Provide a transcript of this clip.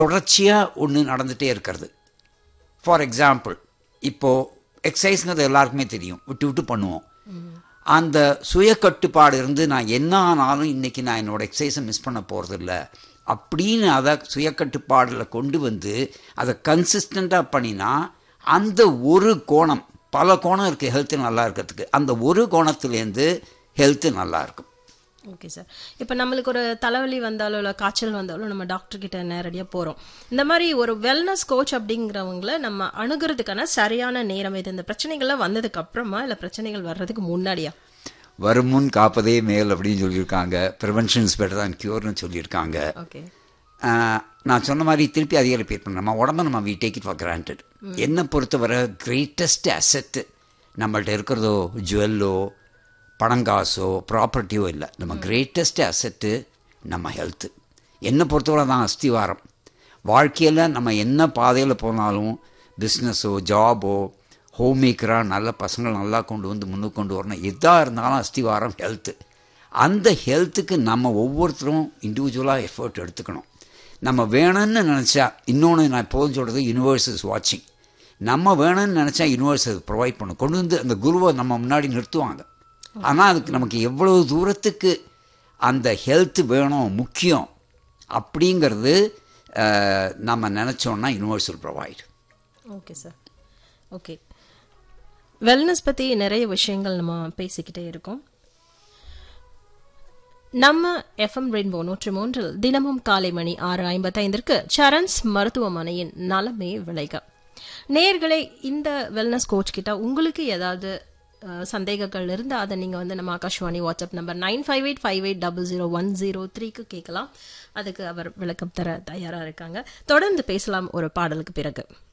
தொடர்ச்சியாக ஒன்று நடந்துகிட்டே இருக்கிறது ஃபார் எக்ஸாம்பிள் இப்போது எக்ஸசைஸ்ங்கிறது எல்லாருக்குமே தெரியும் விட்டு விட்டு பண்ணுவோம் அந்த சுய கட்டுப்பாடு இருந்து நான் என்ன ஆனாலும் இன்றைக்கி நான் என்னோடய எக்ஸசைஸை மிஸ் பண்ண போகிறதில்ல அப்படின்னு அதை சுய கட்டுப்பாடில் கொண்டு வந்து அதை கன்சிஸ்டண்ட்டாக பண்ணினா அந்த ஒரு கோணம் பல கோணம் இருக்குது ஹெல்த்து நல்லா இருக்கிறதுக்கு அந்த ஒரு கோணத்துலேருந்து ஹெல்த்து நல்லா இருக்கும் ஓகே சார் இப்போ நம்மளுக்கு ஒரு தலைவலி வந்தாலோ இல்லை காய்ச்சல் வந்தாலோ நம்ம டாக்டர் கிட்ட நேரடியாக போகிறோம் இந்த மாதிரி ஒரு வெல்னஸ் கோச் அப்படிங்கிறவங்கள நம்ம அணுகிறதுக்கான சரியான நேரம் இது இந்த பிரச்சனைகள்லாம் வந்ததுக்கு அப்புறமா இல்லை பிரச்சனைகள் வர்றதுக்கு முன்னாடியா வருமுன் காப்பதே மேல் அப்படின்னு சொல்லியிருக்காங்க ப்ரிவென்ஷன் இஸ் பெட்டர் தான் க்யூர்னு சொல்லியிருக்காங்க ஓகே ஆஹ், நான் சொன்ன மாதிரி திருப்பி அதிக ரிப்பீட் பண்ண நம்ம உடம்ப நம்ம we take it for granted என்னை பொறுத்தவரை கிரேட்டஸ்ட் அசெட்டு நம்மள்ட்ட இருக்கிறதோ ஜுவல்லோ பணங்காசோ ப்ராப்பர்ட்டியோ இல்லை நம்ம கிரேட்டஸ்ட் அசெட்டு நம்ம ஹெல்த்து என்னை பொறுத்தவரை தான் அஸ்திவாரம் வாழ்க்கையில் நம்ம என்ன பாதையில் போனாலும் பிஸ்னஸோ ஜாபோ ஹோம் மேக்கராக நல்ல பசங்களை நல்லா கொண்டு வந்து முன்னுக்கு கொண்டு வரணும் எதாக இருந்தாலும் அஸ்திவாரம் ஹெல்த்து அந்த ஹெல்த்துக்கு நம்ம ஒவ்வொருத்தரும் இண்டிவிஜுவலாக எஃபர்ட் எடுத்துக்கணும் நம்ம வேணும்னு நினச்சா இன்னொன்று நான் எப்போதும் சொல்கிறது யூனிவர்ஸ் இஸ் வாட்சிங் நம்ம வேணும்னு நினச்சா யூனிவர்ஸ் அது ப்ரொவைட் பண்ணும் கொண்டு வந்து அந்த குருவை நம்ம முன்னாடி நிறுத்துவாங்க ஆனால் அதுக்கு நமக்கு எவ்வளவு தூரத்துக்கு அந்த ஹெல்த் வேணும் முக்கியம் அப்படிங்கிறது அஹ், நம்ம நினச்சோன்னா universe will provide okay sir okay wellness பற்றி நிறைய விஷயங்கள் நம்ம பேசிக்கிட்டே இருக்கோம் நம்ம எஃப்எம் ரெயின்போ நூற்றி மூன்றில் தினமும் காலை மணி ஆறு ஐம்பத்தைந்திற்கு சரண்ஸ் மருத்துவமனையின் நலமே விளைக நேர்களே இந்த வெல்னஸ் கோச் கிட்ட உங்களுக்கு ஏதாவது அஹ், சந்தேகங்கள் இருந்தால் அதை நீங்கள் வந்து நம்ம Akashvani WhatsApp number nine five eight five eight double zero one zero த்ரீக்கு கேட்கலாம் அதுக்கு அவர் விளக்கம் தர தயாராக இருக்காங்க தொடர்ந்து பேசலாம் ஒரு பாடலுக்கு பிறகு